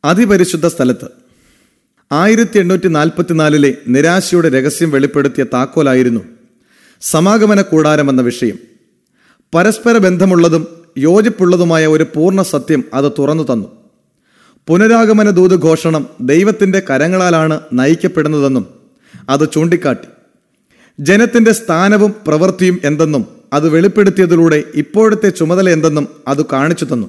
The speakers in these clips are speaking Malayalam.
അതിപരിശുദ്ധ സ്ഥലത്ത് ആയിരത്തി എണ്ണൂറ്റി നാൽപ്പത്തിനാലിലെ നിരാശയുടെ രഹസ്യം വെളിപ്പെടുത്തിയ താക്കോലായിരുന്നു സമാഗമന കൂടാരം എന്ന വിഷയം പരസ്പര ബന്ധമുള്ളതും യോജിപ്പുള്ളതുമായ ഒരു പൂർണ്ണ സത്യം അത് തുറന്നു തന്നു പുനരാഗമന ദൂത് ഘോഷണം ദൈവത്തിന്റെ കരങ്ങളാലാണ് നയിക്കപ്പെടുന്നതെന്നും അത് ചൂണ്ടിക്കാട്ടി ജനത്തിന്റെ സ്ഥാനവും പ്രവൃത്തിയും എന്തെന്നും അത് വെളിപ്പെടുത്തിയതിലൂടെ ഇപ്പോഴത്തെ ചുമതല എന്തെന്നും അത് കാണിച്ചു തന്നു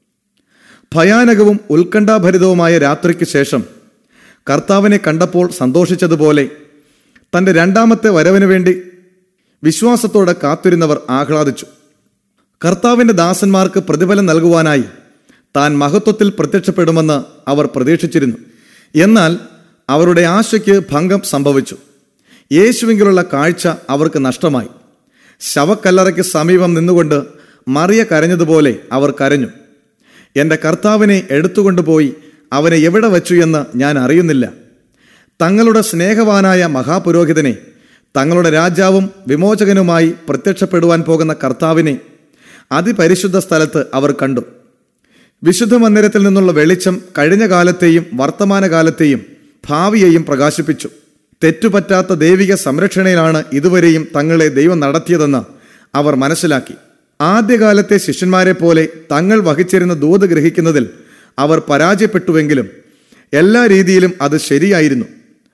ഭയാനകവും ഉത്കണ്ഠാഭരിതവുമായ രാത്രിക്ക് ശേഷം കർത്താവിനെ കണ്ടപ്പോൾ സന്തോഷിച്ചതുപോലെ തന്റെ രണ്ടാമത്തെ വരവിന് വേണ്ടി വിശ്വാസത്തോടെ കാത്തിരുന്നവർ ആഹ്ലാദിച്ചു കർത്താവിന്റെ ദാസന്മാർക്ക് പ്രതിഫലം നൽകുവാനായി താൻ മഹത്വത്തിൽ പ്രത്യക്ഷപ്പെടുമെന്ന് അവർ പ്രതീക്ഷിച്ചിരുന്നു എന്നാൽ അവരുടെ ആശയ്ക്ക് ഭംഗം സംഭവിച്ചു യേശുവിങ്കിലുള്ള കാഴ്ച അവർക്ക് നഷ്ടമായി ശവക്കല്ലറയ്ക്ക് സമീപം നിന്നുകൊണ്ട് മറിയ കരഞ്ഞതുപോലെ അവർ കരഞ്ഞു എൻ്റെ കർത്താവിനെ എടുത്തുകൊണ്ടുപോയി അവനെ എവിടെ വച്ചു എന്ന് ഞാൻ അറിയുന്നില്ല തങ്ങളുടെ സ്നേഹവാനായ മഹാപുരോഹിതനെ തങ്ങളുടെ രാജാവും വിമോചകനുമായി പ്രത്യക്ഷപ്പെടുവാൻ പോകുന്ന കർത്താവിനെ അതിപരിശുദ്ധ സ്ഥലത്ത് അവർ കണ്ടു വിശുദ്ധ മന്ദിരത്തിൽ നിന്നുള്ള വെളിച്ചം കഴിഞ്ഞ കാലത്തെയും വർത്തമാനകാലത്തെയും ഭാവിയെയും പ്രകാശിപ്പിച്ചു തെറ്റുപറ്റാത്ത ദൈവിക സംരക്ഷണയിലാണ് ഇതുവരെയും തങ്ങളെ ദൈവം നടത്തിയതെന്ന് അവർ മനസ്സിലാക്കി ആദ്യകാലത്തെ ശിഷ്യന്മാരെ പോലെ തങ്ങൾ വഹിച്ചിരുന്ന ദൂത് ഗ്രഹിക്കുന്നതിൽ അവർ പരാജയപ്പെട്ടുവെങ്കിലും എല്ലാ രീതിയിലും അത് ശരിയായിരുന്നു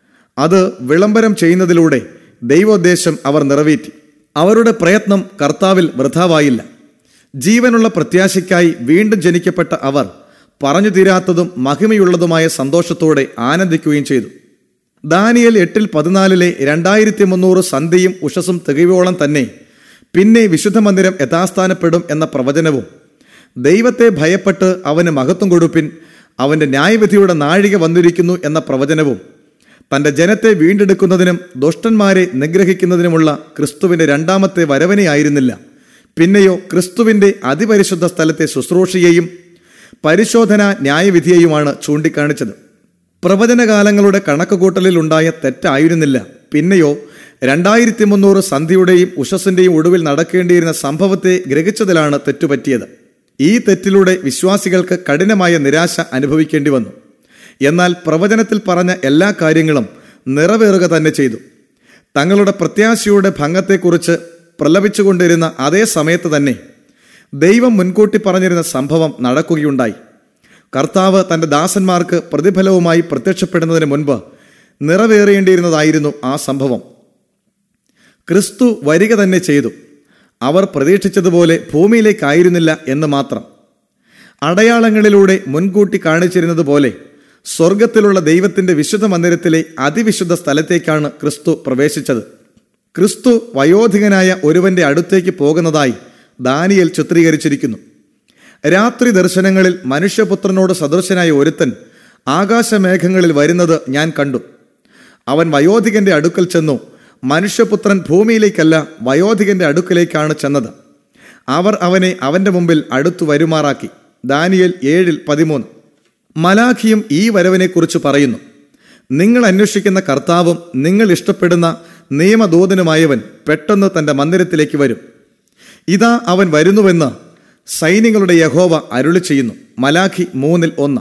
അത് വിളംബരം ചെയ്യുന്നതിലൂടെ ദൈവോദ്ദേശം അവർ നിറവേറ്റി അവരുടെ പ്രയത്നം കർത്താവിൽ വൃഥാവായില്ല ജീവനുള്ള പ്രത്യാശയ്ക്കായി വീണ്ടും ജനിക്കപ്പെട്ട അവർ പറഞ്ഞു തീരാത്തതും മഹിമയുള്ളതുമായ സന്തോഷത്തോടെ ആനന്ദിക്കുകയും ചെയ്തു ദാനിയൽ എട്ടിൽ പതിനാലിലെ രണ്ടായിരത്തി മുന്നൂറ് സന്ധ്യയും ഉഷസും തികയോളം തന്നെ പിന്നെ വിശുദ്ധ മന്ദിരം യഥാസ്ഥാനപ്പെടും എന്ന പ്രവചനവും ദൈവത്തെ ഭയപ്പെട്ട് അവന് മഹത്വം കൊടുപ്പിൻ അവന്റെ ന്യായവിധിയുടെ നാഴിക വന്നിരിക്കുന്നു എന്ന പ്രവചനവും തന്റെ ജനത്തെ വീണ്ടെടുക്കുന്നതിനും ദുഷ്ടന്മാരെ നിഗ്രഹിക്കുന്നതിനുമുള്ള ക്രിസ്തുവിന്റെ രണ്ടാമത്തെ വരവനെയായിരുന്നില്ല പിന്നെയോ ക്രിസ്തുവിന്റെ അതിപരിശുദ്ധ സ്ഥലത്തെ ശുശ്രൂഷയെയും പരിശോധന ന്യായവിധിയെയുമാണ് ചൂണ്ടിക്കാണിച്ചത് പ്രവചനകാലങ്ങളുടെ കണക്കുകൂട്ടലിൽ ഉണ്ടായ തെറ്റായിരുന്നില്ല പിന്നെയോ രണ്ടായിരത്തി മുന്നൂറ് സന്ധിയുടെയും ഉഷസിന്റെയും ഒടുവിൽ നടക്കേണ്ടിയിരുന്ന സംഭവത്തെ ഗ്രഹിച്ചതിലാണ് തെറ്റുപറ്റിയത് ഈ തെറ്റിലൂടെ വിശ്വാസികൾക്ക് കഠിനമായ നിരാശ അനുഭവിക്കേണ്ടി വന്നു എന്നാൽ പ്രവചനത്തിൽ പറഞ്ഞ എല്ലാ കാര്യങ്ങളും നിറവേറുക തന്നെ ചെയ്തു തങ്ങളുടെ പ്രത്യാശയുടെ ഭംഗത്തെക്കുറിച്ച് പ്രലപിച്ചുകൊണ്ടിരുന്ന അതേ സമയത്ത് തന്നെ ദൈവം മുൻകൂട്ടി പറഞ്ഞിരുന്ന സംഭവം നടക്കുകയുണ്ടായി കർത്താവ് തന്റെ ദാസന്മാർക്ക് പ്രതിഫലവുമായി പ്രത്യക്ഷപ്പെടുന്നതിന് മുൻപ് നിറവേറേണ്ടിയിരുന്നതായിരുന്നു ആ സംഭവം ക്രിസ്തു വരിക തന്നെ ചെയ്തു അവർ പ്രതീക്ഷിച്ചതുപോലെ ഭൂമിയിലേക്കായിരുന്നില്ല എന്ന് മാത്രം അടയാളങ്ങളിലൂടെ മുൻകൂട്ടി കാണിച്ചിരുന്നത് പോലെ സ്വർഗത്തിലുള്ള ദൈവത്തിന്റെ വിശുദ്ധ മന്ദിരത്തിലെ അതിവിശുദ്ധ സ്ഥലത്തേക്കാണ് ക്രിസ്തു പ്രവേശിച്ചത് ക്രിസ്തു വയോധികനായ ഒരുവന്റെ അടുത്തേക്ക് പോകുന്നതായി ദാനിയൽ ചിത്രീകരിച്ചിരിക്കുന്നു രാത്രി ദർശനങ്ങളിൽ മനുഷ്യപുത്രനോട് സദൃശനായ ഒരുത്തൻ ആകാശമേഘങ്ങളിൽ വരുന്നത് ഞാൻ കണ്ടു അവൻ വയോധികന്റെ അടുക്കൽ ചെന്നു മനുഷ്യപുത്രൻ ഭൂമിയിലേക്കല്ല വയോധികന്റെ അടുക്കലേക്കാണ് ചെന്നത് അവർ അവനെ അവന്റെ മുമ്പിൽ അടുത്തു വരുമാറാക്കി ദാനിയൽ ഏഴിൽ പതിമൂന്ന് മലാഖിയും ഈ വരവിനെക്കുറിച്ച് പറയുന്നു നിങ്ങൾ അന്വേഷിക്കുന്ന കർത്താവും നിങ്ങൾ ഇഷ്ടപ്പെടുന്ന നിയമദൂതനുമായവൻ പെട്ടെന്ന് തന്റെ മന്ദിരത്തിലേക്ക് വരും ഇതാ അവൻ വരുന്നുവെന്ന് സൈന്യങ്ങളുടെ യഹോവ അരുളി ചെയ്യുന്നു മലാഖി മൂന്നിൽ ഒന്ന്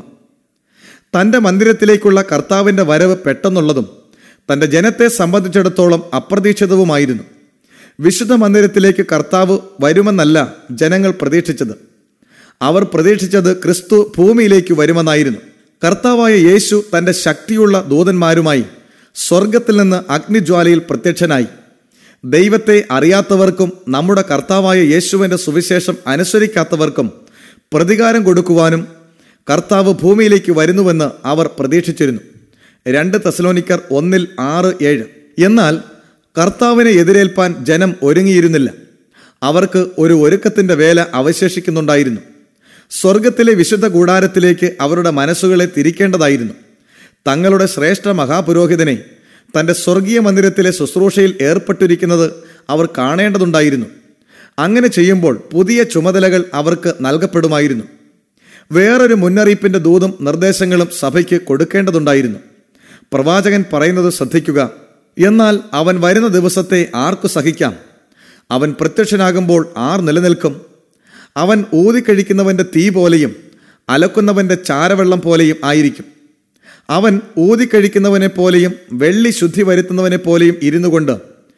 തന്റെ മന്ദിരത്തിലേക്കുള്ള കർത്താവിന്റെ വരവ് പെട്ടെന്നുള്ളതും തന്റെ ജനത്തെ സംബന്ധിച്ചിടത്തോളം അപ്രതീക്ഷിതവുമായിരുന്നു വിശുദ്ധ മന്ദിരത്തിലേക്ക് കർത്താവ് വരുമെന്നല്ല ജനങ്ങൾ പ്രതീക്ഷിച്ചത് അവർ പ്രതീക്ഷിച്ചത് ക്രിസ്തു ഭൂമിയിലേക്ക് വരുമെന്നായിരുന്നു കർത്താവായ യേശു തന്റെ ശക്തിയുള്ള ദൂതന്മാരുമായി സ്വർഗത്തിൽ നിന്ന് അഗ്നിജ്വാലയിൽ പ്രത്യക്ഷനായി ദൈവത്തെ അറിയാത്തവർക്കും നമ്മുടെ കർത്താവായ യേശുവിന്റെ സുവിശേഷം അനുസരിക്കാത്തവർക്കും പ്രതികാരം കൊടുക്കുവാനും കർത്താവ് ഭൂമിയിലേക്ക് വരുന്നുവെന്ന് അവർ പ്രതീക്ഷിച്ചിരുന്നു രണ്ട് തെസലോനിക്കർ ഒന്നിൽ ആറ് ഏഴ് എന്നാൽ കർത്താവിനെ എതിരേൽപ്പാൻ ജനം ഒരുങ്ങിയിരുന്നില്ല അവർക്ക് ഒരു ഒരുക്കത്തിന്റെ വേല അവശേഷിക്കുന്നുണ്ടായിരുന്നു സ്വർഗത്തിലെ വിശുദ്ധ കൂടാരത്തിലേക്ക് അവരുടെ മനസ്സുകളെ തിരിക്കേണ്ടതായിരുന്നു തങ്ങളുടെ ശ്രേഷ്ഠ മഹാപുരോഹിതനെ തന്റെ സ്വർഗീയ മന്ദിരത്തിലെ ശുശ്രൂഷയിൽ ഏർപ്പെട്ടിരിക്കുന്നത് അവർ കാണേണ്ടതുണ്ടായിരുന്നു അങ്ങനെ ചെയ്യുമ്പോൾ പുതിയ ചുമതലകൾ അവർക്ക് നൽകപ്പെടുമായിരുന്നു വേറൊരു മുന്നറിയിപ്പിന്റെ ദൂതും നിർദ്ദേശങ്ങളും സഭയ്ക്ക് കൊടുക്കേണ്ടതുണ്ടായിരുന്നു പ്രവാചകൻ പറയുന്നത് ശ്രദ്ധിക്കുക എന്നാൽ അവൻ വരുന്ന ദിവസത്തെ ആർക്കു സഹിക്കാം അവൻ പ്രത്യക്ഷനാകുമ്പോൾ ആർ നിലനിൽക്കും അവൻ ഊതിക്കഴിക്കുന്നവന്റെ തീ പോലെയും അലക്കുന്നവന്റെ ചാരവെള്ളം പോലെയും ആയിരിക്കും അവൻ ഊതിക്കഴിക്കുന്നവനെ പോലെയും വെള്ളി ശുദ്ധി വരുത്തുന്നവനെ പോലെയും ഇരുന്നു കൊണ്ട്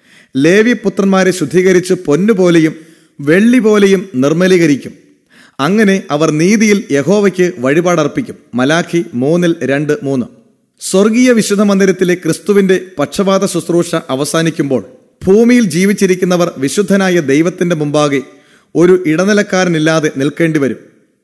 ലേവി പുത്രന്മാരെ ശുദ്ധീകരിച്ച് പൊന്നുപോലെയും വെള്ളി പോലെയും നിർമ്മലീകരിക്കും അങ്ങനെ അവർ നീതിയിൽ യഹോവയ്ക്ക് വഴിപാടർപ്പിക്കും മലാഖി മൂന്നിൽ രണ്ട് മൂന്ന് സ്വർഗീയ വിശുദ്ധ മന്ദിരത്തിലെ ക്രിസ്തുവിന്റെ പക്ഷപാത ശുശ്രൂഷ അവസാനിക്കുമ്പോൾ ഭൂമിയിൽ ജീവിച്ചിരിക്കുന്നവർ വിശുദ്ധനായ ദൈവത്തിന്റെ മുമ്പാകെ ഒരു ഇടനിലക്കാരനില്ലാതെ നിൽക്കേണ്ടി വരും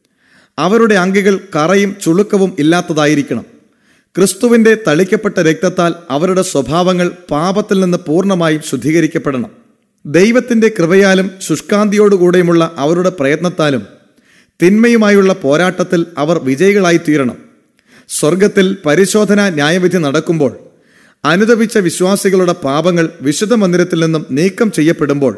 അവരുടെ അങ്കികൾ കറയും ചുളുക്കവും ഇല്ലാത്തതായിരിക്കണം ക്രിസ്തുവിന്റെ തളിക്കപ്പെട്ട രക്തത്താൽ അവരുടെ സ്വഭാവങ്ങൾ പാപത്തിൽ നിന്ന് പൂർണ്ണമായും ശുദ്ധീകരിക്കപ്പെടണം ദൈവത്തിന്റെ കൃപയാലും ശുഷ്കാന്തിയോടുകൂടെയുമുള്ള അവരുടെ പ്രയത്നത്താലും തിന്മയുമായുള്ള പോരാട്ടത്തിൽ അവർ വിജയികളായി തീരണം സ്വർഗത്തിൽ പരിശോധന ന്യായവിധി നടക്കുമ്പോൾ അനുദപിച്ച വിശ്വാസികളുടെ പാപങ്ങൾ വിശുദ്ധ മന്ദിരത്തിൽ നിന്നും നീക്കം ചെയ്യപ്പെടുമ്പോൾ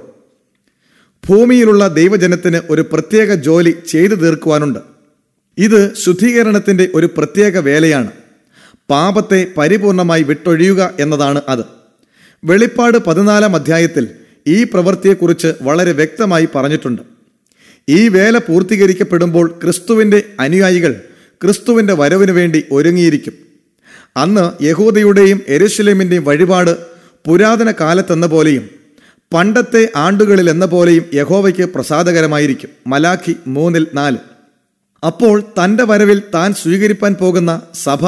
ഭൂമിയിലുള്ള ദൈവജനത്തിന് ഒരു പ്രത്യേക ജോലി ചെയ്തു തീർക്കുവാനുണ്ട് ഇത് ശുദ്ധീകരണത്തിന്റെ ഒരു പ്രത്യേക വേലയാണ് പാപത്തെ പരിപൂർണമായി വിട്ടൊഴിയുക എന്നതാണ് അത് വെളിപ്പാട് പതിനാലാം അധ്യായത്തിൽ ഈ പ്രവൃത്തിയെക്കുറിച്ച് വളരെ വ്യക്തമായി പറഞ്ഞിട്ടുണ്ട് ഈ വേല പൂർത്തീകരിക്കപ്പെടുമ്പോൾ ക്രിസ്തുവിന്റെ അനുയായികൾ ക്രിസ്തുവിന്റെ വരവിനു വേണ്ടി ഒരുങ്ങിയിരിക്കും അന്ന് യഹൂദയുടെയും എരുശലേമിന്റെയും വഴിപാട് പുരാതന കാലത്തെന്ന പോലെയും പണ്ടത്തെ ആണ്ടുകളിൽ എന്ന പോലെയും യഹോവയ്ക്ക് പ്രസാദകരമായിരിക്കും മലാഖി മൂന്നിൽ നാല് അപ്പോൾ തന്റെ വരവിൽ താൻ സ്വീകരിപ്പാൻ പോകുന്ന സഭ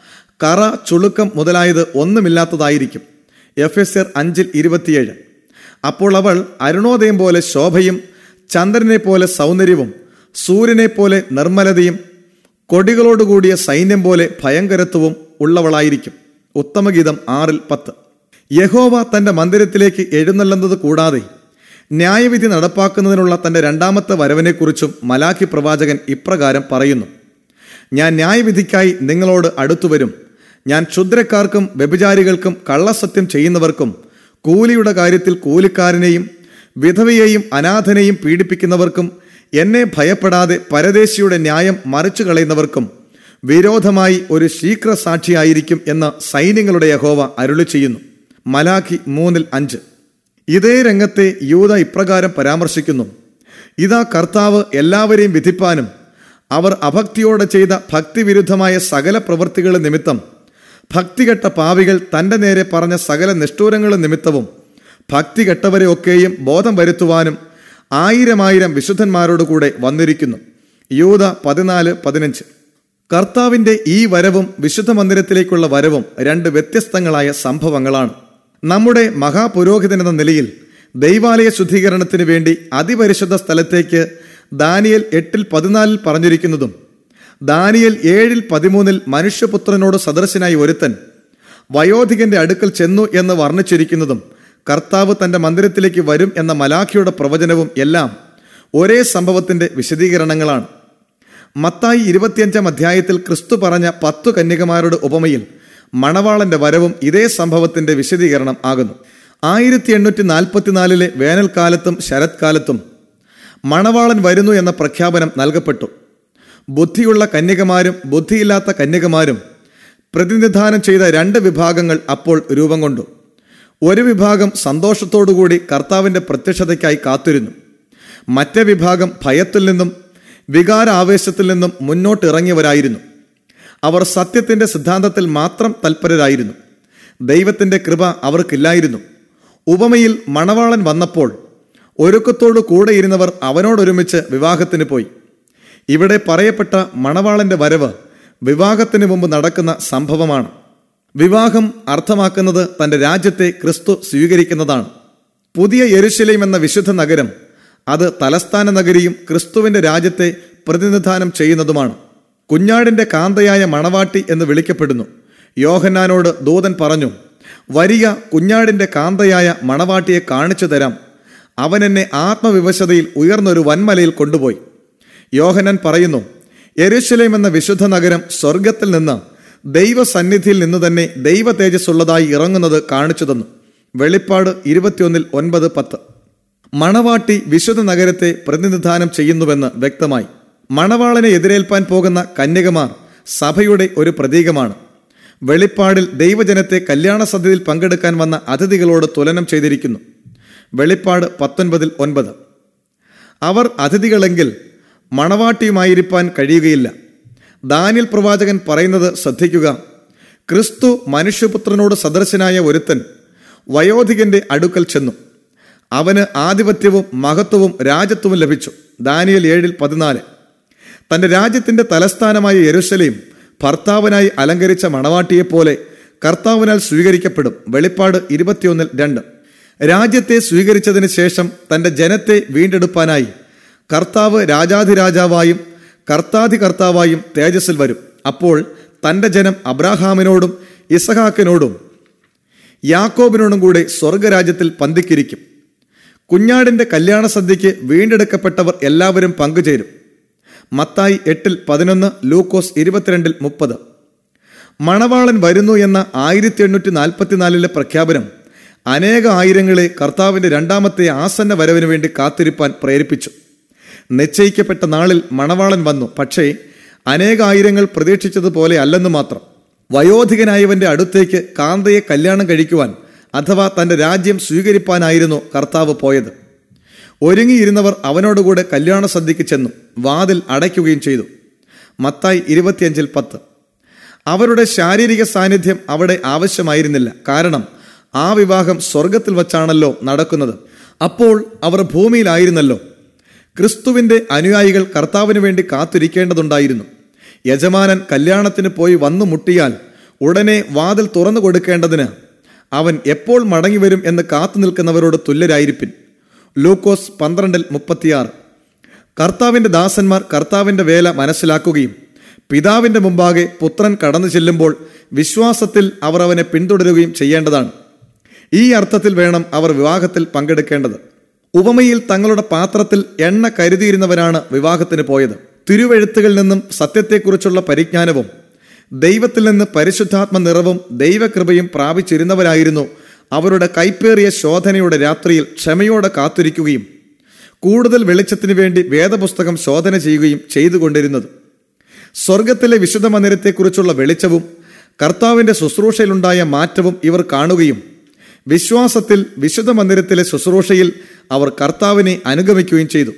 കറ ചുളുക്കം മുതലായത് ഒന്നുമില്ലാത്തതായിരിക്കും എഫ് എസ് ആർ അഞ്ചിൽ ഇരുപത്തിയേഴ് അപ്പോൾ അവൾ അരുണോദയം പോലെ ശോഭയും ചന്ദ്രനെ പോലെ സൗന്ദര്യവും സൂര്യനെ പോലെ നിർമ്മലതയും കൊടികളോടുകൂടിയ സൈന്യം പോലെ ഭയങ്കരത്വവും ഉള്ളവളായിരിക്കും ഉത്തമഗീതം ആറിൽ പത്ത് യഹോവ തന്റെ മന്ദിരത്തിലേക്ക് എഴുന്നള്ളുന്നത് കൂടാതെ ന്യായവിധി നടപ്പാക്കുന്നതിനുള്ള തന്റെ രണ്ടാമത്തെ വരവിനെക്കുറിച്ചും മലാഖി പ്രവാചകൻ ഇപ്രകാരം പറയുന്നു ഞാൻ ന്യായവിധിക്കായി നിങ്ങളോട് അടുത്തുവരും ഞാൻ ക്ഷുദ്രക്കാർക്കും വ്യഭിചാരികൾക്കും കള്ളസത്യം ചെയ്യുന്നവർക്കും കൂലിയുടെ കാര്യത്തിൽ കൂലിക്കാരനെയും വിധവയെയും അനാഥനെയും പീഡിപ്പിക്കുന്നവർക്കും എന്നെ ഭയപ്പെടാതെ പരദേശിയുടെ ന്യായം മറിച്ചു കളയുന്നവർക്കും വിരോധമായി ഒരു ശീഘ്ര സാക്ഷിയായിരിക്കും എന്ന് സൈന്യങ്ങളുടെ യഹോവ അരുളി ചെയ്യുന്നു മലാഖി മൂന്നിൽ അഞ്ച് ഇതേ രംഗത്തെ യൂത ഇപ്രകാരം പരാമർശിക്കുന്നു ഇതാ കർത്താവ് എല്ലാവരെയും വിധിപ്പാനും അവർ അഭക്തിയോടെ ചെയ്ത ഭക്തിവിരുദ്ധമായ സകല പ്രവൃത്തികൾ നിമിത്തം ഭക്തികെട്ട പാവികൾ തന്റെ നേരെ പറഞ്ഞ സകല നിഷ്ഠൂരങ്ങൾ നിമിത്തവും ഭക്തി കെട്ടവരെ ഒക്കെയും ബോധം വരുത്തുവാനും ആയിരമായിരം വിശുദ്ധന്മാരോട് കൂടെ വന്നിരിക്കുന്നു യൂത പതിനാല് പതിനഞ്ച് കർത്താവിന്റെ ഈ വരവും വിശുദ്ധ മന്ദിരത്തിലേക്കുള്ള വരവും രണ്ട് വ്യത്യസ്തങ്ങളായ സംഭവങ്ങളാണ് നമ്മുടെ മഹാപുരോഹിതൻ എന്ന നിലയിൽ ദൈവാലയ ശുദ്ധീകരണത്തിന് വേണ്ടി അതിപരിശുദ്ധ സ്ഥലത്തേക്ക് ദാനിയൽ എട്ടിൽ പതിനാലിൽ പറഞ്ഞിരിക്കുന്നതും ദാനിയൽ ഏഴിൽ പതിമൂന്നിൽ മനുഷ്യപുത്രനോട് സദൃശനായി ഒരുത്തൻ വയോധികന്റെ അടുക്കൽ ചെന്നു എന്ന് വർണ്ണിച്ചിരിക്കുന്നതും കർത്താവ് തന്റെ മന്ദിരത്തിലേക്ക് വരും എന്ന മലാഖിയുടെ പ്രവചനവും എല്ലാം ഒരേ സംഭവത്തിന്റെ വിശദീകരണങ്ങളാണ് മത്തായി ഇരുപത്തിയഞ്ചാം അധ്യായത്തിൽ ക്രിസ്തു പറഞ്ഞ പത്തു കന്യകമാരുടെ ഉപമയിൽ മണവാളന്റെ വരവും ഇതേ സംഭവത്തിന്റെ വിശദീകരണം ആകുന്നു ആയിരത്തി എണ്ണൂറ്റി നാൽപ്പത്തിനാലിലെ വേനൽക്കാലത്തും ശരത്കാലത്തും മണവാളൻ വരുന്നു എന്ന പ്രഖ്യാപനം നൽകപ്പെട്ടു ബുദ്ധിയുള്ള കന്യകമാരും ബുദ്ധിയില്ലാത്ത കന്യകമാരും പ്രതിനിധാനം ചെയ്ത രണ്ട് വിഭാഗങ്ങൾ അപ്പോൾ രൂപം കൊണ്ടു ഒരു വിഭാഗം സന്തോഷത്തോടുകൂടി കർത്താവിന്റെ പ്രത്യക്ഷതയ്ക്കായി കാത്തിരുന്നു മറ്റേ വിഭാഗം ഭയത്തിൽ നിന്നും വികാരാവേശത്തിൽ നിന്നും മുന്നോട്ടിറങ്ങിയവരായിരുന്നു അവർ സത്യത്തിന്റെ സിദ്ധാന്തത്തിൽ മാത്രം തൽപരരായിരുന്നു ദൈവത്തിന്റെ കൃപ അവർക്കില്ലായിരുന്നു ഉപമയിൽ മണവാളൻ വന്നപ്പോൾ ഒരുക്കത്തോടു കൂടെ ഇരുന്നവർ അവനോടൊരുമിച്ച് വിവാഹത്തിന് പോയി ഇവിടെ പറയപ്പെട്ട മണവാളന്റെ വരവ് വിവാഹത്തിന് മുമ്പ് നടക്കുന്ന സംഭവമാണ് വിവാഹം അർത്ഥമാക്കുന്നത് തന്റെ രാജ്യത്തെ ക്രിസ്തു സ്വീകരിക്കുന്നതാണ് പുതിയ യെരുശലേം എന്ന വിശുദ്ധ നഗരം അത് തലസ്ഥാന നഗരിയും ക്രിസ്തുവിന്റെ രാജ്യത്തെ പ്രതിനിധാനം ചെയ്യുന്നതുമാണ് കുഞ്ഞാടിന്റെ കാന്തയായ മണവാട്ടി എന്ന് വിളിക്കപ്പെടുന്നു യോഹന്നാനോട് ദൂതൻ പറഞ്ഞു വരിക കുഞ്ഞാടിന്റെ കാന്തയായ മണവാട്ടിയെ കാണിച്ചു തരാം അവൻ എന്നെ ആത്മവിവശതയിൽ ഉയർന്നൊരു വൻമലയിൽ കൊണ്ടുപോയി യോഹനൻ പറയുന്നു യെരുശലേം എന്ന വിശുദ്ധ നഗരം സ്വർഗത്തിൽ നിന്ന് ദൈവസന്നിധിയിൽ നിന്ന് തന്നെ ദൈവ തേജസ്സുള്ളതായി ഇറങ്ങുന്നത് കാണിച്ചു തന്നു വെളിപ്പാട് ഇരുപത്തിയൊന്നിൽ ഒൻപത് പത്ത് മണവാട്ടി വിശുദ്ധ നഗരത്തെ പ്രതിനിധാനം ചെയ്യുന്നുവെന്ന് വ്യക്തമായി മണവാളനെ എതിരേൽപ്പാൻ പോകുന്ന കന്യകമാർ സഭയുടെ ഒരു പ്രതീകമാണ് വെളിപ്പാടിൽ ദൈവജനത്തെ കല്യാണ സദ്യയിൽ പങ്കെടുക്കാൻ വന്ന അതിഥികളോട് തുലനം ചെയ്തിരിക്കുന്നു വെളിപ്പാട് പത്തൊൻപതിൽ ഒൻപത് അവർ അതിഥികളെങ്കിൽ മണവാട്ടിയുമായിരിക്കാൻ കഴിയുകയില്ല ദാനിയൽ പ്രവാചകൻ പറയുന്നത് ശ്രദ്ധിക്കുക ക്രിസ്തു മനുഷ്യപുത്രനോട് സദൃശനായ ഒരുത്തൻ വയോധികന്റെ അടുക്കൽ ചെന്നു അവന് ആധിപത്യവും മഹത്വവും രാജ്യത്വവും ലഭിച്ചു ദാനിയൽ ഏഴിൽ പതിനാല് തന്റെ രാജ്യത്തിന്റെ തലസ്ഥാനമായ യെരുശലേം ഭർത്താവിനായി അലങ്കരിച്ച മണവാട്ടിയെപ്പോലെ കർത്താവിനാൽ സ്വീകരിക്കപ്പെടും വെളിപ്പാട് ഇരുപത്തിയൊന്നിൽ രണ്ട് രാജ്യത്തെ സ്വീകരിച്ചതിന് ശേഷം തന്റെ ജനത്തെ വീണ്ടെടുപ്പാനായി കർത്താവ് രാജാധിരാജാവായും കർത്താധികർത്താവായും തേജസ്സിൽ വരും അപ്പോൾ തന്റെ ജനം അബ്രാഹാമിനോടും ഇസഹാക്കിനോടും യാക്കോബിനോടും കൂടെ സ്വർഗരാജ്യത്തിൽ പന്തിക്കിരിക്കും കുഞ്ഞാടിന്റെ കല്യാണ സദ്യയ്ക്ക് വീണ്ടെടുക്കപ്പെട്ടവർ എല്ലാവരും പങ്കുചേരും മത്തായി എട്ടിൽ പതിനൊന്ന് ലൂക്കോസ് ഇരുപത്തിരണ്ടിൽ മുപ്പത് മണവാളൻ വരുന്നു എന്ന ആയിരത്തി എണ്ണൂറ്റി നാൽപ്പത്തിനാലിലെ പ്രഖ്യാപനം അനേക ആയിരങ്ങളെ കർത്താവിന്റെ രണ്ടാമത്തെ ആസന്ന വരവിന് വേണ്ടി കാത്തിരിപ്പാൻ പ്രേരിപ്പിച്ചു നിശ്ചയിക്കപ്പെട്ട നാളിൽ മണവാളൻ വന്നു പക്ഷേ അനേക ആയിരങ്ങൾ പ്രതീക്ഷിച്ചതുപോലെ അല്ലെന്ന് മാത്രം വയോധികനായവന്റെ അടുത്തേക്ക് കാന്തയെ കല്യാണം കഴിക്കുവാൻ അഥവാ തന്റെ രാജ്യം സ്വീകരിപ്പാനായിരുന്നു കർത്താവ് പോയത് ഒരുങ്ങിയിരുന്നവർ അവനോടുകൂടെ കല്യാണ സദ്യക്ക് ചെന്നു വാതിൽ അടയ്ക്കുകയും ചെയ്തു മത്തായി ഇരുപത്തിയഞ്ചിൽ പത്ത് അവരുടെ ശാരീരിക സാന്നിധ്യം അവിടെ ആവശ്യമായിരുന്നില്ല കാരണം ആ വിവാഹം സ്വർഗത്തിൽ വച്ചാണല്ലോ നടക്കുന്നത് അപ്പോൾ അവർ ഭൂമിയിലായിരുന്നല്ലോ ക്രിസ്തുവിന്റെ അനുയായികൾ കർത്താവിന് വേണ്ടി കാത്തിരിക്കേണ്ടതുണ്ടായിരുന്നു യജമാനൻ കല്യാണത്തിന് പോയി വന്നു മുട്ടിയാൽ ഉടനെ വാതിൽ തുറന്നു കൊടുക്കേണ്ടതിന് അവൻ എപ്പോൾ മടങ്ങിവരും എന്ന് കാത്തു നിൽക്കുന്നവരോട് തുല്യരായിരിപ്പിൻ ലൂക്കോസ് പന്ത്രണ്ടിൽ മുപ്പത്തിയാറ് കർത്താവിന്റെ ദാസന്മാർ കർത്താവിന്റെ വേല മനസ്സിലാക്കുകയും പിതാവിന്റെ മുമ്പാകെ പുത്രൻ കടന്നു ചെല്ലുമ്പോൾ വിശ്വാസത്തിൽ അവർ അവനെ പിന്തുടരുകയും ചെയ്യേണ്ടതാണ് ഈ അർത്ഥത്തിൽ വേണം അവർ വിവാഹത്തിൽ പങ്കെടുക്കേണ്ടത് ഉപമയിൽ തങ്ങളുടെ പാത്രത്തിൽ എണ്ണ കരുതിയിരുന്നവരാണ് വിവാഹത്തിന് പോയത് തിരുവെഴുത്തുകളിൽ നിന്നും സത്യത്തെക്കുറിച്ചുള്ള പരിജ്ഞാനവും ദൈവത്തിൽ നിന്ന് പരിശുദ്ധാത്മ നിറവും ദൈവകൃപയും പ്രാപിച്ചിരുന്നവരായിരുന്നു അവരുടെ കൈപ്പേറിയ ശോധനയുടെ രാത്രിയിൽ ക്ഷമയോടെ കാത്തിരിക്കുകയും കൂടുതൽ വെളിച്ചത്തിനു വേണ്ടി വേദപുസ്തകം ശോധന ചെയ്യുകയും ചെയ്തുകൊണ്ടിരുന്നത് സ്വർഗത്തിലെ വിശുദ്ധ മന്ദിരത്തെക്കുറിച്ചുള്ള വെളിച്ചവും കർത്താവിന്റെ ശുശ്രൂഷയിലുണ്ടായ മാറ്റവും ഇവർ കാണുകയും വിശ്വാസത്തിൽ വിശുദ്ധ മന്ദിരത്തിലെ ശുശ്രൂഷയിൽ അവർ കർത്താവിനെ അനുഗമിക്കുകയും ചെയ്തു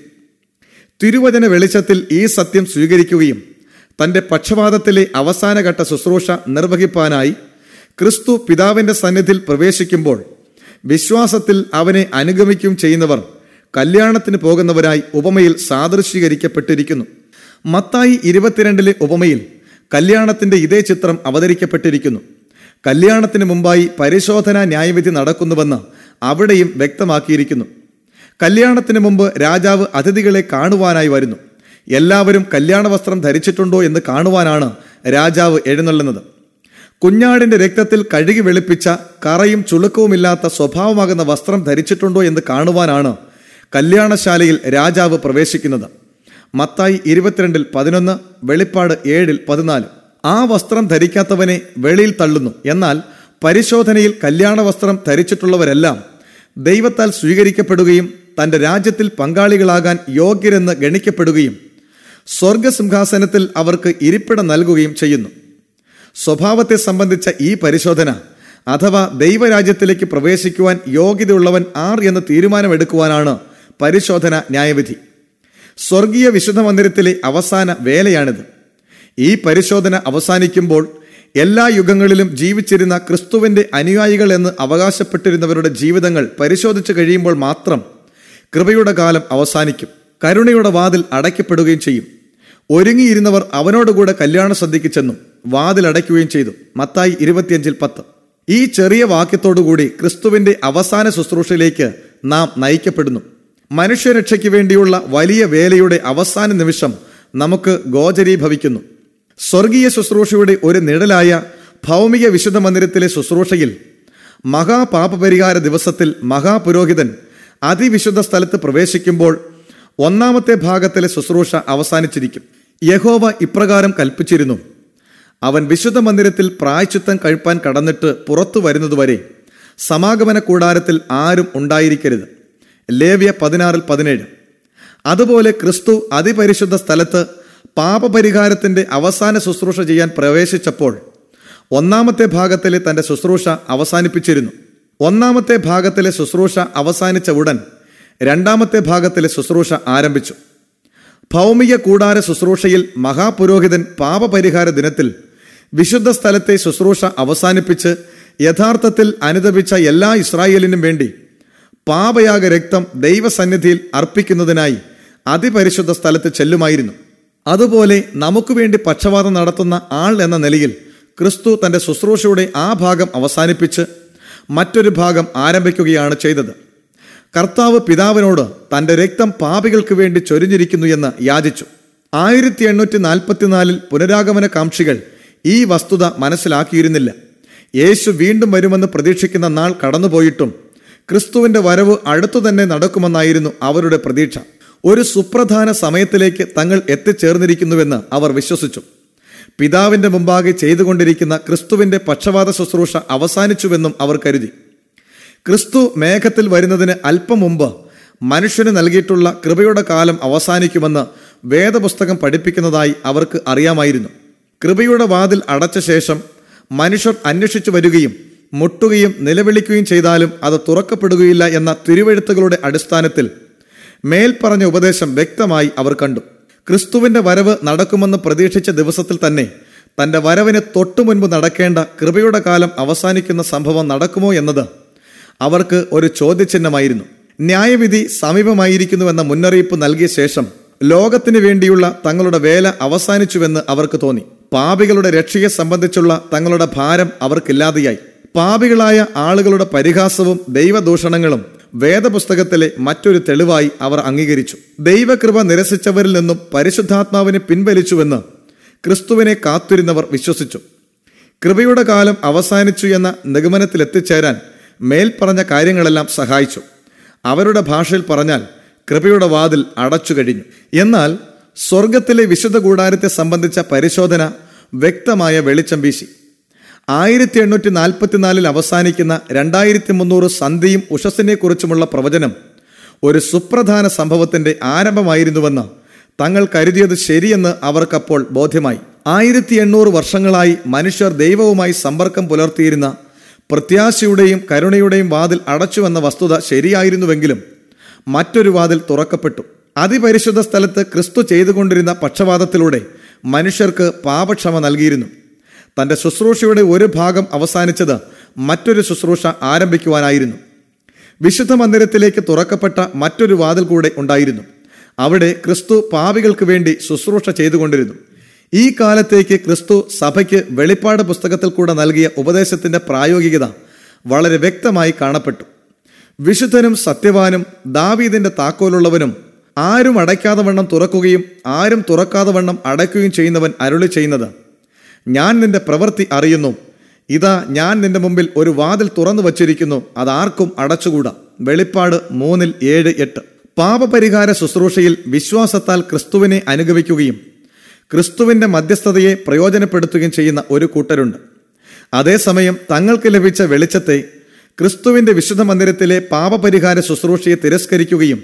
തിരുവചന വെളിച്ചത്തിൽ ഈ സത്യം സ്വീകരിക്കുകയും തന്റെ പക്ഷപാതത്തിലെ അവസാനഘട്ട ശുശ്രൂഷ നിർവഹിപ്പാനായി ക്രിസ്തു പിതാവിന്റെ സന്നിധിയിൽ പ്രവേശിക്കുമ്പോൾ വിശ്വാസത്തിൽ അവനെ അനുഗമിക്കുകയും ചെയ്യുന്നവർ കല്യാണത്തിന് പോകുന്നവരായി ഉപമയിൽ സാദൃശീകരിക്കപ്പെട്ടിരിക്കുന്നു മത്തായി ഇരുപത്തിരണ്ടിലെ ഉപമയിൽ കല്യാണത്തിന്റെ ഇതേ ചിത്രം അവതരിക്കപ്പെട്ടിരിക്കുന്നു കല്യാണത്തിന് മുമ്പായി പരിശോധനാ ന്യായവിധി നടക്കുന്നുവെന്ന് അവിടെയും വ്യക്തമാക്കിയിരിക്കുന്നു കല്യാണത്തിന് മുമ്പ് രാജാവ് അതിഥികളെ കാണുവാനായി വരുന്നു എല്ലാവരും കല്യാണ വസ്ത്രം ധരിച്ചിട്ടുണ്ടോ എന്ന് കാണുവാനാണ് രാജാവ് എഴുന്നള്ളുന്നത് കുഞ്ഞാടിന്റെ രക്തത്തിൽ കഴുകി വെളുപ്പിച്ച കറയും ചുളുക്കവുമില്ലാത്ത സ്വഭാവമാകുന്ന വസ്ത്രം ധരിച്ചിട്ടുണ്ടോ എന്ന് കാണുവാനാണ് കല്യാണശാലയിൽ രാജാവ് പ്രവേശിക്കുന്നത് മത്തായി ഇരുപത്തിരണ്ടിൽ പതിനൊന്ന് വെളിപ്പാട് ഏഴിൽ പതിനാല് ആ വസ്ത്രം ധരിക്കാത്തവനെ വെളിയിൽ തള്ളുന്നു എന്നാൽ പരിശോധനയിൽ കല്യാണ വസ്ത്രം ധരിച്ചിട്ടുള്ളവരെല്ലാം ദൈവത്താൽ സ്വീകരിക്കപ്പെടുകയും തന്റെ രാജ്യത്തിൽ പങ്കാളികളാകാൻ യോഗ്യരെന്ന് ഗണിക്കപ്പെടുകയും സ്വർഗസിംഹാസനത്തിൽ അവർക്ക് ഇരിപ്പിടം നൽകുകയും ചെയ്യുന്നു സ്വഭാവത്തെ സംബന്ധിച്ച ഈ പരിശോധന അഥവാ ദൈവരാജ്യത്തിലേക്ക് പ്രവേശിക്കുവാൻ യോഗ്യതയുള്ളവൻ ആർ എന്ന് തീരുമാനമെടുക്കുവാനാണ് പരിശോധന ന്യായവിധി സ്വർഗീയ വിശുദ്ധ മന്ദിരത്തിലെ അവസാന വേലയാണിത് ഈ പരിശോധന അവസാനിക്കുമ്പോൾ എല്ലാ യുഗങ്ങളിലും ജീവിച്ചിരുന്ന ക്രിസ്തുവിന്റെ അനുയായികൾ എന്ന് അവകാശപ്പെട്ടിരുന്നവരുടെ ജീവിതങ്ങൾ പരിശോധിച്ചു കഴിയുമ്പോൾ മാത്രം കൃപയുടെ കാലം അവസാനിക്കും കരുണയുടെ വാതിൽ അടയ്ക്കപ്പെടുകയും ചെയ്യും ഒരുങ്ങിയിരുന്നവർ അവനോടുകൂടെ കല്യാണ സദ്യക്ക് ചെന്നു വാതിൽ അടയ്ക്കുകയും ചെയ്തു മത്തായി ഇരുപത്തിയഞ്ചിൽ പത്ത് ഈ ചെറിയ വാക്യത്തോടുകൂടി ക്രിസ്തുവിന്റെ അവസാന ശുശ്രൂഷയിലേക്ക് നാം നയിക്കപ്പെടുന്നു മനുഷ്യരക്ഷയ്ക്ക് വേണ്ടിയുള്ള വലിയ വേലയുടെ അവസാന നിമിഷം നമുക്ക് ഗോചരീഭവിക്കുന്നു സ്വർഗീയ ശുശ്രൂഷയുടെ ഒരു നിഴലായ ഭൗമിക വിശുദ്ധ മന്ദിരത്തിലെ ശുശ്രൂഷയിൽ മഹാപാപപരിഹാര ദിവസത്തിൽ മഹാപുരോഹിതൻ അതിവിശുദ്ധ സ്ഥലത്ത് പ്രവേശിക്കുമ്പോൾ ഒന്നാമത്തെ ഭാഗത്തിലെ ശുശ്രൂഷ അവസാനിച്ചിരിക്കും യഹോവ ഇപ്രകാരം കൽപ്പിച്ചിരുന്നു അവൻ വിശുദ്ധ മന്ദിരത്തിൽ പ്രായച്ചിത്തം കഴിപ്പാൻ കടന്നിട്ട് പുറത്തു വരുന്നതുവരെ സമാഗമന കൂടാരത്തിൽ ആരും ഉണ്ടായിരിക്കരുത് ലേവ്യ പതിനാറിൽ പതിനേഴ് അതുപോലെ ക്രിസ്തു അതിപരിശുദ്ധ സ്ഥലത്ത് പാപപരിഹാരത്തിന്റെ അവസാന ശുശ്രൂഷ ചെയ്യാൻ പ്രവേശിച്ചപ്പോൾ ഒന്നാമത്തെ ഭാഗത്തിലെ തന്റെ ശുശ്രൂഷ അവസാനിപ്പിച്ചിരുന്നു ഒന്നാമത്തെ ഭാഗത്തിലെ ശുശ്രൂഷ അവസാനിച്ച ഉടൻ രണ്ടാമത്തെ ഭാഗത്തിലെ ശുശ്രൂഷ ആരംഭിച്ചു ഭൗമിക കൂടാര ശുശ്രൂഷയിൽ മഹാപുരോഹിതൻ പാപപരിഹാര ദിനത്തിൽ വിശുദ്ധ സ്ഥലത്തെ ശുശ്രൂഷ അവസാനിപ്പിച്ച് യഥാർത്ഥത്തിൽ അനുദപിച്ച എല്ലാ ഇസ്രായേലിനും വേണ്ടി പാപയാഗ രക്തം ദൈവസന്നിധിയിൽ അർപ്പിക്കുന്നതിനായി അതിപരിശുദ്ധ സ്ഥലത്ത് ചെല്ലുമായിരുന്നു അതുപോലെ നമുക്ക് വേണ്ടി പക്ഷപാതം നടത്തുന്ന ആൾ എന്ന നിലയിൽ ക്രിസ്തു തന്റെ ശുശ്രൂഷയുടെ ആ ഭാഗം അവസാനിപ്പിച്ച് മറ്റൊരു ഭാഗം ആരംഭിക്കുകയാണ് ചെയ്തത് കർത്താവ് പിതാവിനോട് തന്റെ രക്തം പാപികൾക്ക് വേണ്ടി ചൊരിഞ്ഞിരിക്കുന്നു എന്ന് യാചിച്ചു ആയിരത്തി എണ്ണൂറ്റി നാൽപ്പത്തിനാലിൽ പുനരാഗമന കാംക്ഷികൾ ഈ വസ്തുത മനസ്സിലാക്കിയിരുന്നില്ല യേശു വീണ്ടും വരുമെന്ന് പ്രതീക്ഷിക്കുന്ന നാൾ കടന്നുപോയിട്ടും ക്രിസ്തുവിന്റെ വരവ് അടുത്തു തന്നെ നടക്കുമെന്നായിരുന്നു അവരുടെ പ്രതീക്ഷ ഒരു സുപ്രധാന സമയത്തിലേക്ക് തങ്ങൾ എത്തിച്ചേർന്നിരിക്കുന്നുവെന്ന് അവർ വിശ്വസിച്ചു പിതാവിന്റെ മുമ്പാകെ ചെയ്തുകൊണ്ടിരിക്കുന്ന ക്രിസ്തുവിന്റെ പക്ഷപാത ശുശ്രൂഷ അവസാനിച്ചുവെന്നും അവർ കരുതി ക്രിസ്തു മേഘത്തിൽ വരുന്നതിന് അല്പം മുമ്പ് മനുഷ്യന് നൽകിയിട്ടുള്ള കൃപയുടെ കാലം അവസാനിക്കുമെന്ന് വേദപുസ്തകം പഠിപ്പിക്കുന്നതായി അവർക്ക് അറിയാമായിരുന്നു കൃപയുടെ വാതിൽ അടച്ച ശേഷം മനുഷ്യർ അന്വേഷിച്ചു വരികയും മുട്ടുകയും നിലവിളിക്കുകയും ചെയ്താലും അത് തുറക്കപ്പെടുകയില്ല എന്ന തിരുവെഴുത്തുകളുടെ അടിസ്ഥാനത്തിൽ മേൽപ്പറഞ്ഞ ഉപദേശം വ്യക്തമായി അവർ കണ്ടു ക്രിസ്തുവിന്റെ വരവ് നടക്കുമെന്ന് പ്രതീക്ഷിച്ച ദിവസത്തിൽ തന്നെ തന്റെ വരവിന് തൊട്ടു മുൻപ് നടക്കേണ്ട കൃപയുടെ കാലം അവസാനിക്കുന്ന സംഭവം നടക്കുമോ എന്നത് അവർക്ക് ഒരു ചോദ്യചിഹ്നമായിരുന്നു ന്യായവിധി സമീപമായിരിക്കുന്നുവെന്ന മുന്നറിയിപ്പ് നൽകിയ ശേഷം ലോകത്തിന് വേണ്ടിയുള്ള തങ്ങളുടെ വേല അവസാനിച്ചുവെന്ന് അവർക്ക് തോന്നി പാപികളുടെ രക്ഷയെ സംബന്ധിച്ചുള്ള തങ്ങളുടെ ഭാരം അവർക്കില്ലാതെയായി പാപികളായ ആളുകളുടെ പരിഹാസവും ദൈവദൂഷണങ്ങളും വേദപുസ്തകത്തിലെ മറ്റൊരു തെളിവായി അവർ അംഗീകരിച്ചു ദൈവകൃപ നിരസിച്ചവരിൽ നിന്നും പരിശുദ്ധാത്മാവിനെ പിൻവലിച്ചുവെന്ന് ക്രിസ്തുവിനെ കാത്തിരുന്നവർ വിശ്വസിച്ചു കൃപയുടെ കാലം അവസാനിച്ചു എന്ന നിഗമനത്തിലെത്തിച്ചേരാൻ മേൽപ്പറഞ്ഞ കാര്യങ്ങളെല്ലാം സഹായിച്ചു അവരുടെ ഭാഷയിൽ പറഞ്ഞാൽ കൃപയുടെ വാതിൽ അടച്ചു കഴിഞ്ഞു എന്നാൽ സ്വർഗത്തിലെ വിശുദ്ധ കൂടാരത്തെ സംബന്ധിച്ച പരിശോധന വ്യക്തമായ വെളിച്ചം വീശി ആയിരത്തി എണ്ണൂറ്റി നാൽപ്പത്തിനാലിൽ അവസാനിക്കുന്ന രണ്ടായിരത്തി മുന്നൂറ് സന്ധിയും ഉഷസ്സിനെ കുറിച്ചുമുള്ള പ്രവചനം ഒരു സുപ്രധാന സംഭവത്തിന്റെ ആരംഭമായിരുന്നുവെന്ന് തങ്ങൾ കരുതിയത് ശരിയെന്ന് അവർക്കപ്പോൾ ബോധ്യമായി ആയിരത്തി എണ്ണൂറ് വർഷങ്ങളായി മനുഷ്യർ ദൈവവുമായി സമ്പർക്കം പുലർത്തിയിരുന്ന പ്രത്യാശയുടെയും കരുണയുടെയും വാതിൽ അടച്ചുവെന്ന വസ്തുത ശരിയായിരുന്നുവെങ്കിലും മറ്റൊരു വാതിൽ തുറക്കപ്പെട്ടു അതിപരിശുദ്ധ സ്ഥലത്ത് ക്രിസ്തു ചെയ്തുകൊണ്ടിരുന്ന പക്ഷപാതത്തിലൂടെ മനുഷ്യർക്ക് പാപക്ഷമ നൽകിയിരുന്നു തന്റെ ശുശ്രൂഷയുടെ ഒരു ഭാഗം അവസാനിച്ചത് മറ്റൊരു ശുശ്രൂഷ ആരംഭിക്കുവാനായിരുന്നു വിശുദ്ധ മന്ദിരത്തിലേക്ക് തുറക്കപ്പെട്ട മറ്റൊരു വാതിൽ കൂടെ ഉണ്ടായിരുന്നു അവിടെ ക്രിസ്തു പാപികൾക്ക് വേണ്ടി ശുശ്രൂഷ ചെയ്തുകൊണ്ടിരുന്നു ഈ കാലത്തേക്ക് ക്രിസ്തു സഭയ്ക്ക് വെളിപ്പാട് പുസ്തകത്തിൽ കൂടെ നൽകിയ ഉപദേശത്തിന്റെ പ്രായോഗികത വളരെ വ്യക്തമായി കാണപ്പെട്ടു വിശുദ്ധനും സത്യവാനും ദാവീദിന്റെ താക്കോലുള്ളവനും ആരും അടയ്ക്കാതെ വണ്ണം തുറക്കുകയും ആരും തുറക്കാതെ വണ്ണം അടയ്ക്കുകയും ചെയ്യുന്നവൻ അരുളി ചെയ്യുന്നത് ഞാൻ നിന്റെ പ്രവൃത്തി അറിയുന്നു ഇതാ ഞാൻ നിന്റെ മുമ്പിൽ ഒരു വാതിൽ തുറന്നു വച്ചിരിക്കുന്നു അതാർക്കും അടച്ചുകൂടാ വെളിപ്പാട് മൂന്നിൽ ഏഴ് എട്ട് പാപപരിഹാര ശുശ്രൂഷയിൽ വിശ്വാസത്താൽ ക്രിസ്തുവിനെ അനുഗമിക്കുകയും ക്രിസ്തുവിന്റെ മധ്യസ്ഥതയെ പ്രയോജനപ്പെടുത്തുകയും ചെയ്യുന്ന ഒരു കൂട്ടരുണ്ട് അതേസമയം തങ്ങൾക്ക് ലഭിച്ച വെളിച്ചത്തെ ക്രിസ്തുവിന്റെ വിശുദ്ധ മന്ദിരത്തിലെ പാപപരിഹാര ശുശ്രൂഷയെ തിരസ്കരിക്കുകയും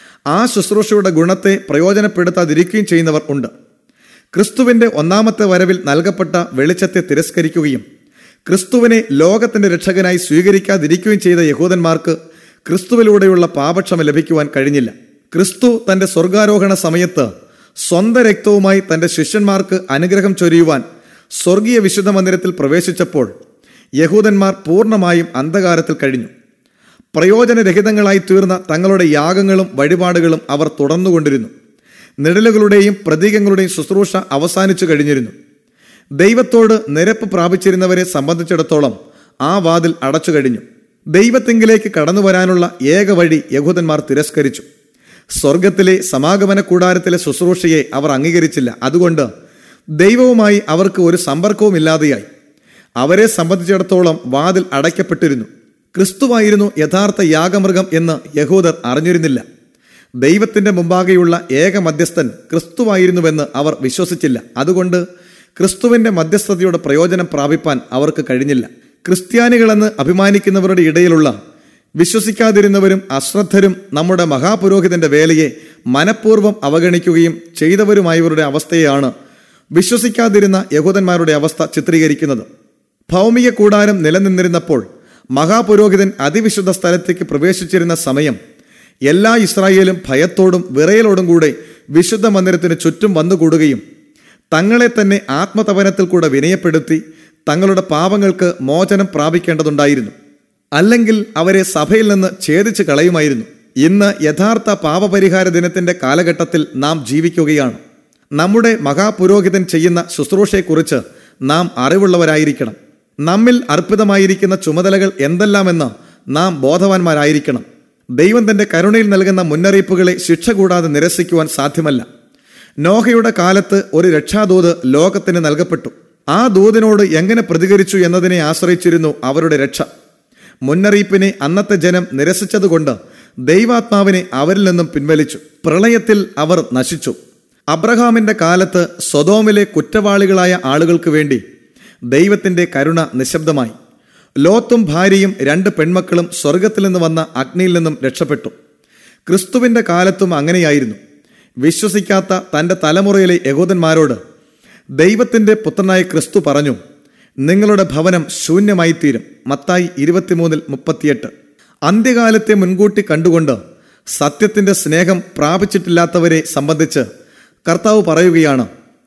ആ ശുശ്രൂഷയുടെ ഗുണത്തെ പ്രയോജനപ്പെടുത്താതിരിക്കുകയും ചെയ്യുന്നവർ ഉണ്ട് ക്രിസ്തുവിന്റെ ഒന്നാമത്തെ വരവിൽ നൽകപ്പെട്ട വെളിച്ചത്തെ തിരസ്കരിക്കുകയും ക്രിസ്തുവിനെ ലോകത്തിന്റെ രക്ഷകനായി സ്വീകരിക്കാതിരിക്കുകയും ചെയ്ത യഹൂദന്മാർക്ക് ക്രിസ്തുവിലൂടെയുള്ള പാപക്ഷമ ലഭിക്കുവാൻ കഴിഞ്ഞില്ല ക്രിസ്തു തന്റെ സ്വർഗാരോഹണ സമയത്ത് സ്വന്തം രക്തവുമായി തന്റെ ശിഷ്യന്മാർക്ക് അനുഗ്രഹം ചൊരിയുവാൻ സ്വർഗീയ വിശുദ്ധ മന്ദിരത്തിൽ പ്രവേശിച്ചപ്പോൾ യഹൂദന്മാർ പൂർണ്ണമായും അന്ധകാരത്തിൽ കഴിഞ്ഞു പ്രയോജനരഹിതങ്ങളായി തീർന്ന തങ്ങളുടെ യാഗങ്ങളും വഴിപാടുകളും അവർ തുടർന്നുകൊണ്ടിരുന്നു നിഴലുകളുടെയും പ്രതീകങ്ങളുടെയും ശുശ്രൂഷ അവസാനിച്ചു കഴിഞ്ഞിരുന്നു ദൈവത്തോട് നിരപ്പ് പ്രാപിച്ചിരുന്നവരെ സംബന്ധിച്ചിടത്തോളം ആ വാതിൽ അടച്ചു കഴിഞ്ഞു ദൈവത്തെങ്കിലേക്ക് കടന്നു വരാനുള്ള ഏക വഴി യഹൂദന്മാർ തിരസ്കരിച്ചു സ്വർഗത്തിലെ സമാഗമന കൂടാരത്തിലെ ശുശ്രൂഷയെ അവർ അംഗീകരിച്ചില്ല അതുകൊണ്ട് ദൈവവുമായി അവർക്ക് ഒരു സമ്പർക്കവും ഇല്ലാതെയായി അവരെ സംബന്ധിച്ചിടത്തോളം വാതിൽ അടയ്ക്കപ്പെട്ടിരുന്നു ക്രിസ്തുവായിരുന്നു യഥാർത്ഥ യാഗമൃഗം എന്ന് യഹൂദർ അറിഞ്ഞിരുന്നില്ല ദൈവത്തിന്റെ മുമ്പാകെയുള്ള ഏക മധ്യസ്ഥൻ ക്രിസ്തുവായിരുന്നുവെന്ന് അവർ വിശ്വസിച്ചില്ല അതുകൊണ്ട് ക്രിസ്തുവിന്റെ മധ്യസ്ഥതയുടെ പ്രയോജനം പ്രാപിപ്പാൻ അവർക്ക് കഴിഞ്ഞില്ല ക്രിസ്ത്യാനികളെന്ന് അഭിമാനിക്കുന്നവരുടെ ഇടയിലുള്ള വിശ്വസിക്കാതിരുന്നവരും അശ്രദ്ധരും നമ്മുടെ മഹാപുരോഹിതന്റെ വേലയെ മനഃപൂർവ്വം അവഗണിക്കുകയും ചെയ്തവരുമായവരുടെ അവസ്ഥയെയാണ് വിശ്വസിക്കാതിരുന്ന യഹൂദന്മാരുടെ അവസ്ഥ ചിത്രീകരിക്കുന്നത് ഭൗമിക കൂടാരം നിലനിന്നിരുന്നപ്പോൾ മഹാപുരോഹിതൻ അതിവിശുദ്ധ സ്ഥലത്തേക്ക് പ്രവേശിച്ചിരുന്ന സമയം എല്ലാ ഇസ്രായേലും ഭയത്തോടും വിറയലോടും കൂടെ വിശുദ്ധ മന്ദിരത്തിന് ചുറ്റും വന്നുകൂടുകയും തങ്ങളെ തന്നെ ആത്മതപനത്തിൽ കൂടെ വിനയപ്പെടുത്തി തങ്ങളുടെ പാപങ്ങൾക്ക് മോചനം പ്രാപിക്കേണ്ടതുണ്ടായിരുന്നു അല്ലെങ്കിൽ അവരെ സഭയിൽ നിന്ന് ഛേദിച്ച് കളയുമായിരുന്നു ഇന്ന് യഥാർത്ഥ പാപപരിഹാര ദിനത്തിന്റെ കാലഘട്ടത്തിൽ നാം ജീവിക്കുകയാണ് നമ്മുടെ മഹാപുരോഹിതൻ ചെയ്യുന്ന ശുശ്രൂഷയെക്കുറിച്ച് നാം അറിവുള്ളവരായിരിക്കണം നമ്മിൽ അർപ്പിതമായിരിക്കുന്ന ചുമതലകൾ എന്തെല്ലാമെന്ന് നാം ബോധവാന്മാരായിരിക്കണം ദൈവം തന്റെ കരുണയിൽ നൽകുന്ന മുന്നറിയിപ്പുകളെ ശിക്ഷ കൂടാതെ നിരസിക്കുവാൻ സാധ്യമല്ല നോഹയുടെ കാലത്ത് ഒരു രക്ഷാദൂത് ലോകത്തിന് നൽകപ്പെട്ടു ആ ദൂതിനോട് എങ്ങനെ പ്രതികരിച്ചു എന്നതിനെ ആശ്രയിച്ചിരുന്നു അവരുടെ രക്ഷ മുന്നറിയിപ്പിനെ അന്നത്തെ ജനം നിരസിച്ചതുകൊണ്ട് ദൈവാത്മാവിനെ അവരിൽ നിന്നും പിൻവലിച്ചു പ്രളയത്തിൽ അവർ നശിച്ചു അബ്രഹാമിന്റെ കാലത്ത് സ്വതോമിലെ കുറ്റവാളികളായ ആളുകൾക്ക് വേണ്ടി ദൈവത്തിന്റെ കരുണ നിശബ്ദമായി ലോത്തും ഭാര്യയും രണ്ട് പെൺമക്കളും സ്വർഗത്തിൽ നിന്ന് വന്ന അഗ്നിയിൽ നിന്നും രക്ഷപ്പെട്ടു ക്രിസ്തുവിന്റെ കാലത്തും അങ്ങനെയായിരുന്നു വിശ്വസിക്കാത്ത തന്റെ തലമുറയിലെ യഹൂദന്മാരോട് ദൈവത്തിന്റെ പുത്രനായ ക്രിസ്തു പറഞ്ഞു നിങ്ങളുടെ ഭവനം ശൂന്യമായി തീരും മത്തായി ഇരുപത്തിമൂന്നിൽ മുപ്പത്തിയെട്ട് അന്ത്യകാലത്തെ മുൻകൂട്ടി കണ്ടുകൊണ്ട് സത്യത്തിന്റെ സ്നേഹം പ്രാപിച്ചിട്ടില്ലാത്തവരെ സംബന്ധിച്ച് കർത്താവ് പറയുകയാണ്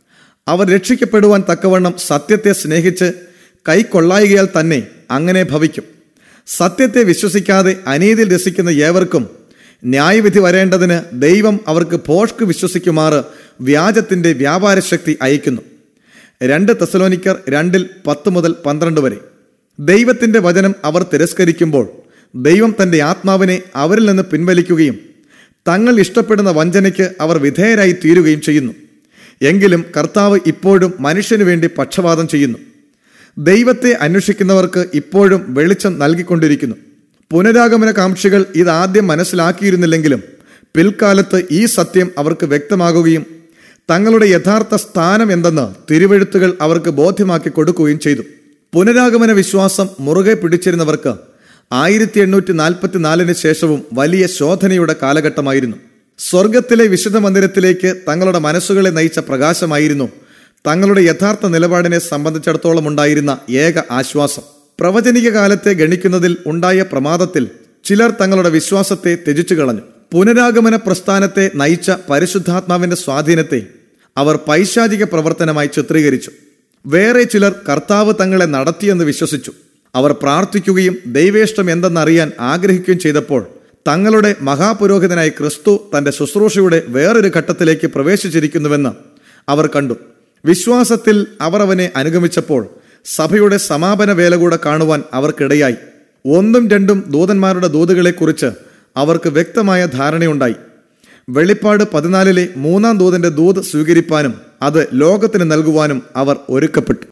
അവർ രക്ഷിക്കപ്പെടുവാൻ തക്കവണ്ണം സത്യത്തെ സ്നേഹിച്ച് കൈക്കൊള്ളായികയാൽ തന്നെ അങ്ങനെ ഭവിക്കും സത്യത്തെ വിശ്വസിക്കാതെ അനീതിയിൽ രസിക്കുന്ന ഏവർക്കും ന്യായവിധി വരേണ്ടതിന് ദൈവം അവർക്ക് ഭോഷ്ക് വിശ്വസിക്കുമാറ് വ്യാജത്തിന്റെ വ്യാപാരശക്തി അയക്കുന്നു രണ്ട് തെസലോനിക്കർ രണ്ടിൽ പത്ത് മുതൽ പന്ത്രണ്ട് വരെ ദൈവത്തിന്റെ വചനം അവർ തിരസ്കരിക്കുമ്പോൾ ദൈവം തന്റെ ആത്മാവിനെ അവരിൽ നിന്ന് പിൻവലിക്കുകയും തങ്ങൾ ഇഷ്ടപ്പെടുന്ന വഞ്ചനയ്ക്ക് അവർ വിധേയരായി തീരുകയും ചെയ്യുന്നു എങ്കിലും കർത്താവ് ഇപ്പോഴും മനുഷ്യനു വേണ്ടി പക്ഷപാതം ചെയ്യുന്നു ദൈവത്തെ അന്വേഷിക്കുന്നവർക്ക് ഇപ്പോഴും വെളിച്ചം നൽകിക്കൊണ്ടിരിക്കുന്നു പുനരാഗമന കാംക്ഷികൾ ഇതാദ്യം മനസ്സിലാക്കിയിരുന്നില്ലെങ്കിലും പിൽക്കാലത്ത് ഈ സത്യം അവർക്ക് വ്യക്തമാകുകയും തങ്ങളുടെ യഥാർത്ഥ സ്ഥാനം എന്തെന്ന് തിരുവെഴുത്തുകൾ അവർക്ക് ബോധ്യമാക്കി കൊടുക്കുകയും ചെയ്തു പുനരാഗമന വിശ്വാസം മുറുകെ പിടിച്ചിരുന്നവർക്ക് ആയിരത്തി എണ്ണൂറ്റി നാൽപ്പത്തിനാലിന് ശേഷവും വലിയ ശോധനയുടെ കാലഘട്ടമായിരുന്നു സ്വർഗത്തിലെ വിശുദ്ധ മന്ദിരത്തിലേക്ക് തങ്ങളുടെ മനസ്സുകളെ നയിച്ച പ്രകാശമായിരുന്നു തങ്ങളുടെ യഥാർത്ഥ നിലപാടിനെ സംബന്ധിച്ചിടത്തോളം ഉണ്ടായിരുന്ന ഏക ആശ്വാസം പ്രവചനിക കാലത്തെ ഗണിക്കുന്നതിൽ ഉണ്ടായ പ്രമാദത്തിൽ ചിലർ തങ്ങളുടെ വിശ്വാസത്തെ ത്യജിച്ചു കളഞ്ഞു പുനരാഗമന പ്രസ്ഥാനത്തെ നയിച്ച പരിശുദ്ധാത്മാവിന്റെ സ്വാധീനത്തെ അവർ പൈശാചിക പ്രവർത്തനമായി ചിത്രീകരിച്ചു വേറെ ചിലർ കർത്താവ് തങ്ങളെ നടത്തിയെന്ന് വിശ്വസിച്ചു അവർ പ്രാർത്ഥിക്കുകയും ദൈവേഷ്ടം എന്തെന്നറിയാൻ ആഗ്രഹിക്കുകയും ചെയ്തപ്പോൾ തങ്ങളുടെ മഹാപുരോഹിതനായ ക്രിസ്തു തന്റെ ശുശ്രൂഷയുടെ വേറൊരു ഘട്ടത്തിലേക്ക് പ്രവേശിച്ചിരിക്കുന്നുവെന്ന് അവർ കണ്ടു വിശ്വാസത്തിൽ അവർ അവനെ അനുഗമിച്ചപ്പോൾ സഭയുടെ സമാപന വേല കൂടെ കാണുവാൻ അവർക്കിടയായി ഒന്നും രണ്ടും ദൂതന്മാരുടെ ദൂതുകളെക്കുറിച്ച് അവർക്ക് വ്യക്തമായ ധാരണയുണ്ടായി വെളിപ്പാട് പതിനാലിലെ മൂന്നാം ദൂതന്റെ ദൂത് സ്വീകരിപ്പാനും അത് ലോകത്തിന് നൽകുവാനും അവർ ഒരുക്കപ്പെട്ടു